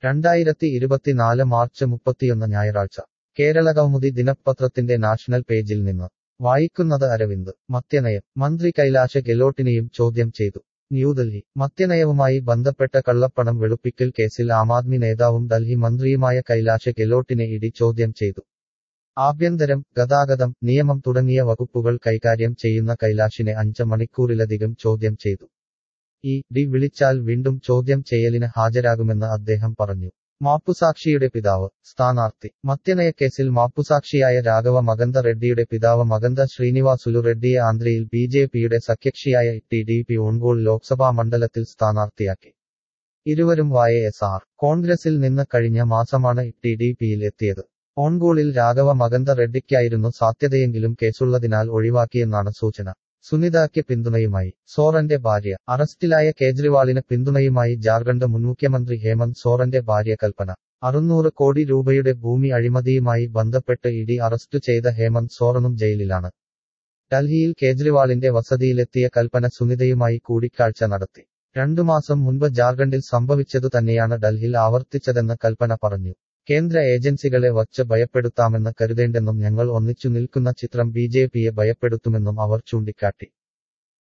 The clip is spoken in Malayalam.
രണ്ടായിരത്തി ഇരുപത്തിനാല് മാർച്ച് മുപ്പത്തിയൊന്ന് ഞായറാഴ്ച കേരള കൗമുദി ദിനപത്രത്തിന്റെ നാഷണൽ പേജിൽ നിന്ന് വായിക്കുന്നത് അരവിന്ദ് മദ്യനയം മന്ത്രി കൈലാഷ ഗെലോട്ടിനെയും ചോദ്യം ചെയ്തു ന്യൂഡൽഹി മദ്യനയവുമായി ബന്ധപ്പെട്ട കള്ളപ്പണം വെളുപ്പിക്കൽ കേസിൽ ആം ആദ്മി നേതാവും ഡൽഹി മന്ത്രിയുമായ കൈലാഷ ഗെലോട്ടിനെ ഇഡി ചോദ്യം ചെയ്തു ആഭ്യന്തരം ഗതാഗതം നിയമം തുടങ്ങിയ വകുപ്പുകൾ കൈകാര്യം ചെയ്യുന്ന കൈലാഷിനെ അഞ്ച് മണിക്കൂറിലധികം ചോദ്യം ചെയ്തു ഈ ഡി വിളിച്ചാൽ വീണ്ടും ചോദ്യം ചെയ്യലിന് ഹാജരാകുമെന്ന് അദ്ദേഹം പറഞ്ഞു മാപ്പുസാക്ഷിയുടെ പിതാവ് സ്ഥാനാർത്ഥി മദ്യനയക്കേസിൽ മാപ്പുസാക്ഷിയായ രാഘവ മകന്ത റെഡ്ഡിയുടെ പിതാവ് മകന്ത ശ്രീനിവാസുലു റെഡ്ഡിയെ ആന്ധ്രയിൽ ബി ജെ പിയുടെ സഖ്യകക്ഷിയായ ടി ഡി പി ഒൺഗോൾ ലോക്സഭാ മണ്ഡലത്തിൽ സ്ഥാനാർത്ഥിയാക്കി ഇരുവരും വായ എസ് ആർ കോൺഗ്രസിൽ നിന്ന് കഴിഞ്ഞ മാസമാണ് ടി ഡി പിയിൽ എത്തിയത് ഓൺഗോളിൽ രാഘവ മകന്ത റെഡ്ഡിക്കായിരുന്നു സാധ്യതയെങ്കിലും കേസുള്ളതിനാൽ ഒഴിവാക്കിയെന്നാണ് സൂചന സുനിതയ്ക്ക് പിന്തുണയുമായി സോറന്റെ ഭാര്യ അറസ്റ്റിലായ കേജ്രിവാളിന് പിന്തുണയുമായി ജാർഖണ്ഡ് മുൻ മുഖ്യമന്ത്രി ഹേമന്ത് സോറന്റെ ഭാര്യ കൽപ്പന അറുന്നൂറ് കോടി രൂപയുടെ ഭൂമി അഴിമതിയുമായി ബന്ധപ്പെട്ട് ഇഡി അറസ്റ്റ് ചെയ്ത ഹേമന്ത് സോറനും ജയിലിലാണ് ഡൽഹിയിൽ കേജ്രിവാളിന്റെ വസതിയിലെത്തിയ കൽപ്പന സുനിതയുമായി കൂടിക്കാഴ്ച നടത്തി രണ്ടു മാസം മുൻപ് ജാർഖണ്ഡിൽ സംഭവിച്ചതു തന്നെയാണ് ഡൽഹിയിൽ ആവർത്തിച്ചതെന്ന് കൽപ്പന പറഞ്ഞു കേന്ദ്ര ഏജൻസികളെ വച്ച് ഭയപ്പെടുത്താമെന്ന് കരുതേണ്ടെന്നും ഞങ്ങൾ ഒന്നിച്ചു നിൽക്കുന്ന ചിത്രം ബി ജെ പിയെ ഭയപ്പെടുത്തുമെന്നും അവർ ചൂണ്ടിക്കാട്ടി